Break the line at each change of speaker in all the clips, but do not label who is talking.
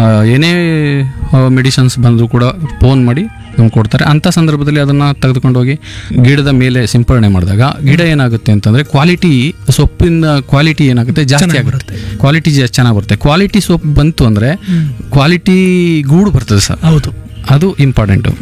ಆ, ಏನೇ ಮೆಡಿಸಿನ್ಸ್ ಬಂದರೂ ಕೂಡ ಫೋನ್ ಮಾಡಿ ನಮ್ಗೆ ಕೊಡ್ತಾರೆ ಅಂಥ ಸಂದರ್ಭದಲ್ಲಿ ಅದನ್ನು ತೆಗೆದುಕೊಂಡು ಹೋಗಿ ಗಿಡದ ಮೇಲೆ ಸಿಂಪರಣೆ ಮಾಡಿದಾಗ ಗಿಡ ಏನಾಗುತ್ತೆ ಅಂತಂದರೆ ಕ್ವಾಲಿಟಿ ಸೊಪ್ಪಿನ ಕ್ವಾಲಿಟಿ ಏನಾಗುತ್ತೆ ಜಾಸ್ತಿ ಆಗುತ್ತೆ ಕ್ವಾಲಿಟಿ ಚೆನ್ನಾಗಿ ಬರುತ್ತೆ ಕ್ವಾಲಿಟಿ ಸೊಪ್ಪು ಬಂತು ಅಂದರೆ ಕ್ವಾಲಿಟಿ ಗೂಡು ಬರ್ತದೆ ಸರ್
ಹೌದು
ಅದು ಇಂಪಾರ್ಟೆಂಟು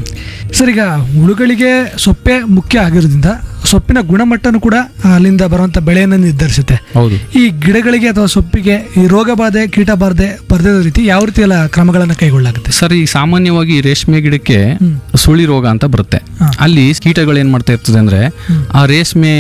ಸರ್ ಈಗ ಹುಳುಗಳಿಗೆ ಸೊಪ್ಪೆ ಮುಖ್ಯ ಆಗಿರೋದ್ರಿಂದ ಸೊಪ್ಪಿನ ಗುಣಮಟ್ಟನೂ ಕೂಡ ಅಲ್ಲಿಂದ ಬರುವಂಥ ಬೆಳೆಯನ್ನು ನಿರ್ಧರಿಸುತ್ತೆ
ಹೌದು
ಈ ಗಿಡಗಳಿಗೆ ಅಥವಾ ಸೊಪ್ಪಿಗೆ ಈ ರೋಗ ಬಾಧೆ ಕೀಟ ಬಾಧೆ ಬರ್ದೇ ಇರೋ ರೀತಿ ಯಾವ ರೀತಿ ಎಲ್ಲ ಕ್ರಮಗಳನ್ನು ಕೈಗೊಳ್ಳಲಾಗುತ್ತೆ
ಸರ್ ಈ ಸಾಮಾನ್ಯವಾಗಿ ರೇಷ್ಮೆ ಗಿಡಕ್ಕೆ
ಹ್ಮ್.
ಸುಳಿ ರೋಗ ಅಂತ ಬರುತ್ತೆ
ಹಾ.
ಅಲ್ಲಿ ಕೀಟಗಳು ಏನು ಮಾಡ್ತಾ ಇರ್ತದೆ ಅಂದರೆ ಆ ರೇಷ್ಮೆ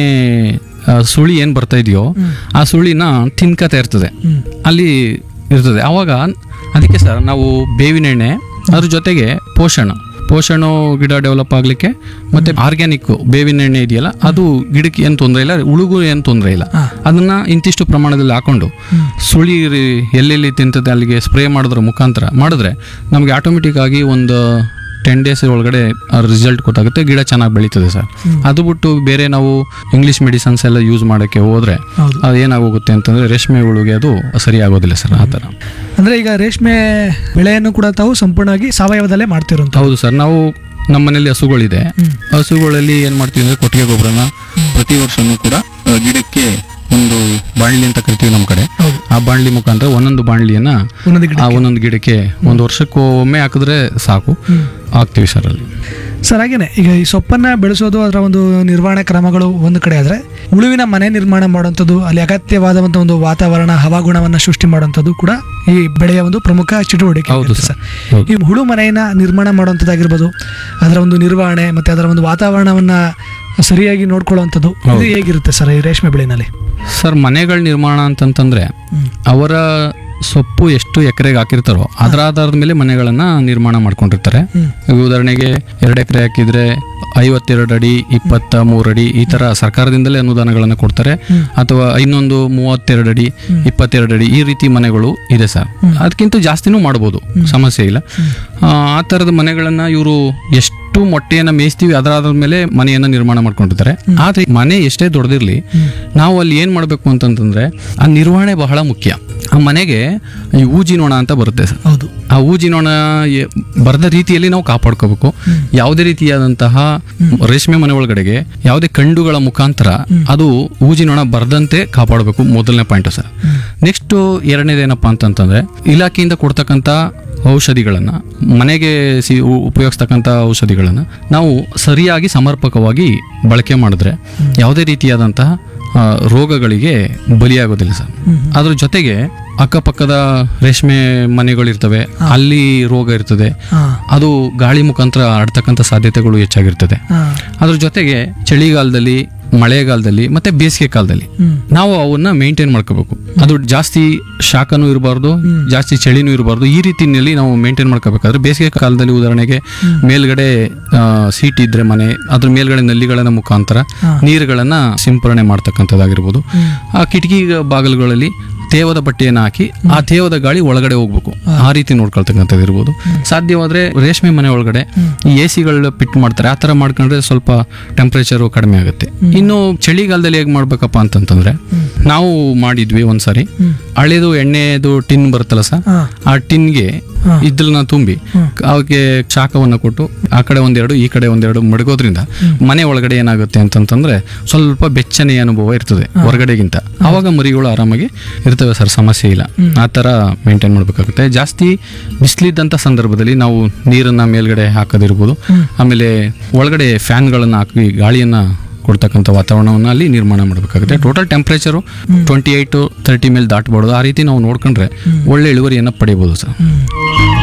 ಆ, ಸುಳಿ ಏನು ಬರ್ತಾ ಇದೆಯೋ
ಹ್ಮ್.
ಆ ಸುಳಿನ ತಿನ್ಕತಾ ಇರ್ತದೆ
ಹ್ಮ್.
ಅಲ್ಲಿ ಇರ್ತದೆ ಆವಾಗ ಅದಕ್ಕೆ ಸರ್ ನಾವು ಬೇವಿನ ಎಣ್ಣೆ ಅದ್ರ ಜೊತೆಗೆ ಪೋಷಣ ಪೋಷಣ ಗಿಡ ಡೆವಲಪ್ ಆಗಲಿಕ್ಕೆ ಮತ್ತೆ ಆರ್ಗ್ಯಾನಿಕ್ ಬೇವಿನ ಎಣ್ಣೆ ಇದೆಯಲ್ಲ ಅದು ಗಿಡಕ್ಕೆ ಏನು ತೊಂದರೆ ಇಲ್ಲ ಉಳುಗು ಏನು ತೊಂದರೆ ಇಲ್ಲ
ಹಾ.
ಅದನ್ನ ಇಂತಿಷ್ಟು ಪ್ರಮಾಣದಲ್ಲಿ ಹಾಕೊಂಡು ಸುಳಿ ರಿ- ಎಲ್ಲೆಲ್ಲಿ ತಿಂತದೆ ಅಲ್ಲಿಗೆ ಸ್ಪ್ರೇ ಮಾಡೋದ್ರ ಮುಖಾಂತರ ಮಾಡಿದ್ರೆ ನಮಗೆ ಆಟೋಮೆಟಿಕ್ ಆಗಿ ಒಂದು ಟೆನ್ ಡೇಸ್ ಒಳಗಡೆ ರಿಸಲ್ಟ್ ಗೊತ್ತಾಗುತ್ತೆ ಗಿಡ ಚೆನ್ನಾಗಿ ಬೆಳೀತದೆ ಸರ್ ಅದು ಬಿಟ್ಟು ಬೇರೆ ನಾವು ಇಂಗ್ಲೀಷ್ ಮೆಡಿಸನ್ಸ್ ಎಲ್ಲ ಯೂಸ್ ಮಾಡೋಕ್ಕೆ ಹೋದ್ರೆ
ಹೌದು
ಅದು ಏನಾಗೋಗುತ್ತೆ ಅಂತಂದ್ರೆ ರೇಷ್ಮೆ ಹುಳುಗೆ ಅದು ಸರಿ ಆಗೋದಿಲ್ಲ ಸರ್ ಆ ಥರ
ಅಂದ್ರೆ ಈಗ ರೇಷ್ಮೆ ಬೆಳೆಯನ್ನು ಕೂಡ ತಾವು ಸಂಪೂರ್ಣವಾಗಿ ಸಾವಯವದಲ್ಲೇ ಮಾಡ್ತಿರುವಂತ
ಹೌದು ಸರ್ ನಾವು ನಮ್ಮ ಮನೇಲಿ ಹಸುಗಳಿದೆ
ಹ್ಮ್.
ಹಸುಗಳಲ್ಲಿ ಏನು ಮಾಡ್ತೀವಿ ಅಂದರೆ ಕೊಟ್ಟಿಗೆ ಗೊಬ್ಬರನ ಪ್ರತಿ ವರ್ಷನೂ ಕೂಡ ಆ, ಗಿಡಕ್ಕೆ ಒಂದು ಬಾಣಲಿ ಅಂತ ಕರಿತೀವಿ ನಮ್ಮ ಕಡೆ
ಹೌದು
ಆ ಬಾಣಲಿ ಮುಖಾಂತರ ಒಂದೊಂದು ಬಾಣಲಿಯನ್ನ
ಒಂದೊಂದು ಗಿಡ
ಆ ಒಂದೊಂದು ಗಿಡಕ್ಕೆ ಒಂದು ವರ್ಷಕ್ಕೆ ಒಮ್ಮೆ ಹಾಕಿದ್ರೆ ಸಾಕು
ಹ್ಮ್.
ಹಾಕ್ತೀವಿ ಸರ್ ಅಲ್ಲಿ
ಸರ್ ಹಾಗೇನೆ ಈಗ ಈ ಸೊಪ್ಪನ್ನ ಬೆಳೆಸೋದು ಅದರ ಒಂದು ನಿರ್ವಹಣೆ ಕ್ರಮಗಳು ಒಂದು ಕಡೆ ಆದ್ರೆ ಉಳುವಿನ ಮನೆ ನಿರ್ಮಾಣ ಮಾಡುವಂಥದ್ದು ಅಲ್ಲಿ ಅಗತ್ಯವಾದಂಥ ಒಂದು ವಾತಾವರಣ ಹವಾಗುಣವನ್ನ ಸೃಷ್ಟಿ ಮಾಡುವಂಥದ್ದು ಕೂಡ ಈ ಬೆಳೆಯ ಒಂದು ಪ್ರಮುಖ ಚಟುವಟಿಕೆ
ಹೌದು
ಆಗಿರುತ್ತೆ
ಸರ್.
ಸರ್
ಹೌದು.
ಈ ಹುಳು ಮನೆಯನ್ನ ನಿರ್ಮಾಣ ಮಾಡುವಂಥದ್ದಾಗಿರ್ಬೋದು ಅದರ ಒಂದು ನಿರ್ವಹಣೆ ಮತ್ತೆ ಅದರ ಒಂದು ವಾತಾವರಣವನ್ನ ಸರಿಯಾಗಿ ನೋಡ್ಕೊಳ್ಳುವಂಥದ್ದು ಇದು
ಹೌದು.
ಹೇಗಿರುತ್ತೆ ಸರ್ ಈ ರೇಷ್ಮೆ ಬೆಳೆನಲ್ಲಿ
ಸರ್ ಮನೆಗಳ ನಿರ್ಮಾಣ ಅಂತಂತಂದ್ರೆ ಅವರ ಸೊಪ್ಪು ಎಷ್ಟು ಎಕರೆಗೆ ಹಾಕಿರ್ತಾರೋ ಅದರ ಆಧಾರದ ಮೇಲೆ ಮನೆಗಳನ್ನ ನಿರ್ಮಾಣ ಮಾಡ್ಕೊಂಡಿರ್ತಾರೆ
ಹ್ಮ್.
ಈಗ ಉದಾಹರಣೆಗೆ ಎರಡು ಎಕರೆ ಹಾಕಿದ್ರೆ ಐವತ್ತೆರಡು ಅಡಿ ಇಪ್ಪತ್ತ ಮೂರು ಅಡಿ ಈ ತರ ಸರ್ಕಾರದಿಂದಲೇ ಅನುದಾನಗಳನ್ನು ಕೊಡ್ತಾರೆ
ಹ್ಮ್.
ಅಥವಾ ಇನ್ನೊಂದು ಮೂವತ್ತೆರಡು ಅಡಿ ಇಪ್ಪತ್ತೆರಡು ಅಡಿ ಈ ರೀತಿ ಮನೆಗಳು ಇದೆ ಸರ್ ಅದಕ್ಕಿಂತ ಜಾಸ್ತಿನೂ ಮಾಡ್ಬೋದು ಸಮಸ್ಯೆ ಇಲ್ಲ ಆ, ಆ ಥರದ ಮನೆಗಳನ್ನು ಇವರು ಎಷ್ಟು ಮೊಟ್ಟೆಯನ್ನು ಮೇಯಿಸ್ತೀವಿ ಅದರ ಆಧಾರದ ಮೇಲೆ ಮನೆಯನ್ನು ನಿರ್ಮಾಣ ಮಾಡ್ಕೊಂಡಿರ್ತಾರೆ ಆದರೆ ಮನೆ ಎಷ್ಟೇ ದೊಡ್ಡದಿರಲಿ ನಾವು ಅಲ್ಲಿ ಏನು ಮಾಡಬೇಕು ಅಂತಂತಂದ್ರೆ ಆ ನಿರ್ವಹಣೆ ಬಹಳ ಮುಖ್ಯ ಆ ಮನೆಗೆ ಈ ಊಜಿ ನೊಣ ಅಂತ ಬರುತ್ತೆ ಸರ್
ಹೌದು
ಆ ಊಜಿ ನೊಣ ಎ- ಬರದ ರೀತಿಯಲ್ಲಿ ನಾವು ಕಾಪಾಡ್ಕೋಬೇಕು ಯಾವುದೇ ರೀತಿಯಾದಂತಹ ರೇಷ್ಮೆ ಮನೆ ಒಳಗಡೆಗೆ ಯಾವುದೇ ಕಂಡುಗಳ ಮುಖಾಂತರ ಅದು ಊಜಿ ನೊಣ ಬರದಂತೆ ಕಾಪಾಡಬೇಕು ಮೊದಲನೇ ಪಾಯಿಂಟ್ ಸರ್ ನೆಕ್ಸ್ಟ್ ಎರಡನೇದೇನಪ್ಪ ಅಂತಂತಂದ್ರೆ ಇಲಾಖೆಯಿಂದ ಕೊಡ್ತಕ್ಕಂಥ ಔಷಧಿಗಳನ್ನು ಮನೆಗೆ ಸಿ ಉ- ಉಪಯೋಗಿಸ್ತಕ್ಕಂಥ ಔಷಧಿಗಳನ್ನು ನಾವು ಸರಿಯಾಗಿ ಸಮರ್ಪಕವಾಗಿ ಬಳಕೆ ಮಾಡಿದ್ರೆ ಯಾವುದೇ ರೀತಿಯಾದಂತಹ ಆ, ರೋಗಗಳಿಗೆ ಬಲಿಯಾಗೋದಿಲ್ಲ ಸರ್ ಅದ್ರ ಜೊತೆಗೆ ಅಕ್ಕಪಕ್ಕದ ರೇಷ್ಮೆ ಮನೆಗಳಿರ್ತವೆ ಅಲ್ಲಿ ರೋಗ ಇರ್ತದೆ
ಹಾ
ಅದು ಗಾಳಿ ಮುಖಾಂತರ ಹರಡ್ತಕ್ಕಂಥ ಸಾಧ್ಯತೆಗಳು ಹೆಚ್ಚಾಗಿರ್ತದೆ
ಹಾ
ಅದ್ರ ಜೊತೆಗೆ ಚಳಿಗಾಲದಲ್ಲಿ ಮಳೆಗಾಲದಲ್ಲಿ ಮತ್ತೆ ಬೇಸಿಗೆ ಕಾಲದಲ್ಲಿ
ಹ್ಮ್
ನಾವು ಅವನ್ನ ಮೇಂಟೈನ್ ಮಾಡ್ಕೋಬೇಕು ಅದು ಜಾಸ್ತಿ ಶಾಖನೂ ಇರಬಾರ್ದು ಜಾಸ್ತಿ ಚಳಿನೂ ಇರಬಾರ್ದು ಈ ರೀತಿಯಲ್ಲಿ ನಾವು ಮೇಂಟೈನ್ ಮಾಡ್ಕೋಬೇಕಾದ್ರೆ ಬೇಸಿಗೆ ಕಾಲದಲ್ಲಿ ಉದಾಹರಣೆಗೆ ಮೇಲ್ಗಡೆ ಆ, ಸೀಟ್ ಇದ್ರೆ ಮನೆ ಅದ್ರ ಮೇಲ್ಗಡೆ ನಲ್ಲಿಗಳ ಮುಖಾಂತರ
ಹಾ.
ನೀರುಗಳನ್ನ ಸಿಂಪರಣೆ ಮಾಡ್ತಕ್ಕಂಥದ್ದಾಗಿರ್ಬೋದು ಆ ಕಿಟಕಿ ಬಾಗಿಲುಗಳಲ್ಲಿ ತೇವದ ಬಟ್ಟೆಯನ್ನು ಹಾಕಿ ಆ ತೇವದ ಗಾಳಿ ಒಳಗಡೆ ಹೋಗ್ಬೇಕು ಆ ರೀತಿ ನೋಡ್ಕೊಳ್ತಕ್ಕಂಥದ್ದು ಇರ್ಬೋದು ಸಾಧ್ಯವಾದ್ರೆ ರೇಷ್ಮೆ ಮನೆ ಒಳಗಡೆ ಈ ಎ ಸಿಗಳು ಫಿಟ್ ಮಾಡ್ತಾರೆ ಆ ಥರ ಮಾಡ್ಕೊಂಡ್ರೆ ಸ್ವಲ್ಪ ಟೆಂಪ್ರೇಚರು ಕಡಿಮೆ ಆಗುತ್ತೆ ಇನ್ನು ಚಳಿಗಾಲದಲ್ಲಿ ಹೇಗೆ ಮಾಡ್ಬೇಕಪ್ಪ ಅಂತಂತಂದ್ರೆ ನಾವು ಮಾಡಿದ್ವಿ ಒಂದ್ಸಾರಿ ಹಳೇದು ಎಣ್ಣೆದು ಟಿನ್ ಬರುತ್ತಲ್ಲ ಸರ್
ಹಾ
ಆ ಟಿನ್ಗೆ
ಹಾ.
ಇದ್ರನ್ನ ತುಂಬಿ ಅವಕ್ಕೆ ಶಾಖವನ್ನು ಕೊಟ್ಟು ಆ ಕಡೆ ಒಂದೆರಡು ಈ ಕಡೆ ಒಂದೆರಡು ಮಡಗೋದ್ರಿಂದ ಮನೆ ಒಳಗಡೆ ಏನಾಗುತ್ತೆ ಅಂತಂತಂದ್ರೆ ಸ್ವಲ್ಪ ಬೆಚ್ಚನೆಯ ಅನುಭವ ಇರ್ತದೆ ಹೊರಗಡೆಗಿಂತ ಆವಾಗ ಮರಿಗಳು ಆರಾಮಾಗಿ ಇರ್ತವೆ ಸರ್ ಸಮಸ್ಯೆ ಇಲ್ಲ ಆ ಥರ ಮೇಂಟೈನ್ ಮಾಡಬೇಕಾಗುತ್ತೆ ಜಾಸ್ತಿ ಬಿಸಿಲಿದ್ದಂಥ ಸಂದರ್ಭದಲ್ಲಿ ನಾವು ನೀರನ್ನ ಮೇಲ್ಗಡೆ ಹಾಕೋದಿರ್ಬೋದು ಆಮೇಲೆ ಒಳಗಡೆ ಫ್ಯಾನ್ಗಳನ್ನು ಹಾಕಿ ಗಾಳಿಯನ್ನ ಕೊಡ್ತಕ್ಕಂಥ ವಾತಾವರಣವನ್ನು ಅಲ್ಲಿ ನಿರ್ಮಾಣ ಮಾಡಬೇಕಾಗುತ್ತೆ total temperature twenty eight thirty ಮೇಲೆ ದಾಟಬಾರ್ದು ಆ ರೀತಿ ನಾವು ನೋಡ್ಕೊಂಡ್ರೆ ಒಳ್ಳೆ ಇಳುವರಿಯನ್ನು ಪಡಿಬೋದು ಸರ್
ಹ್ಮ್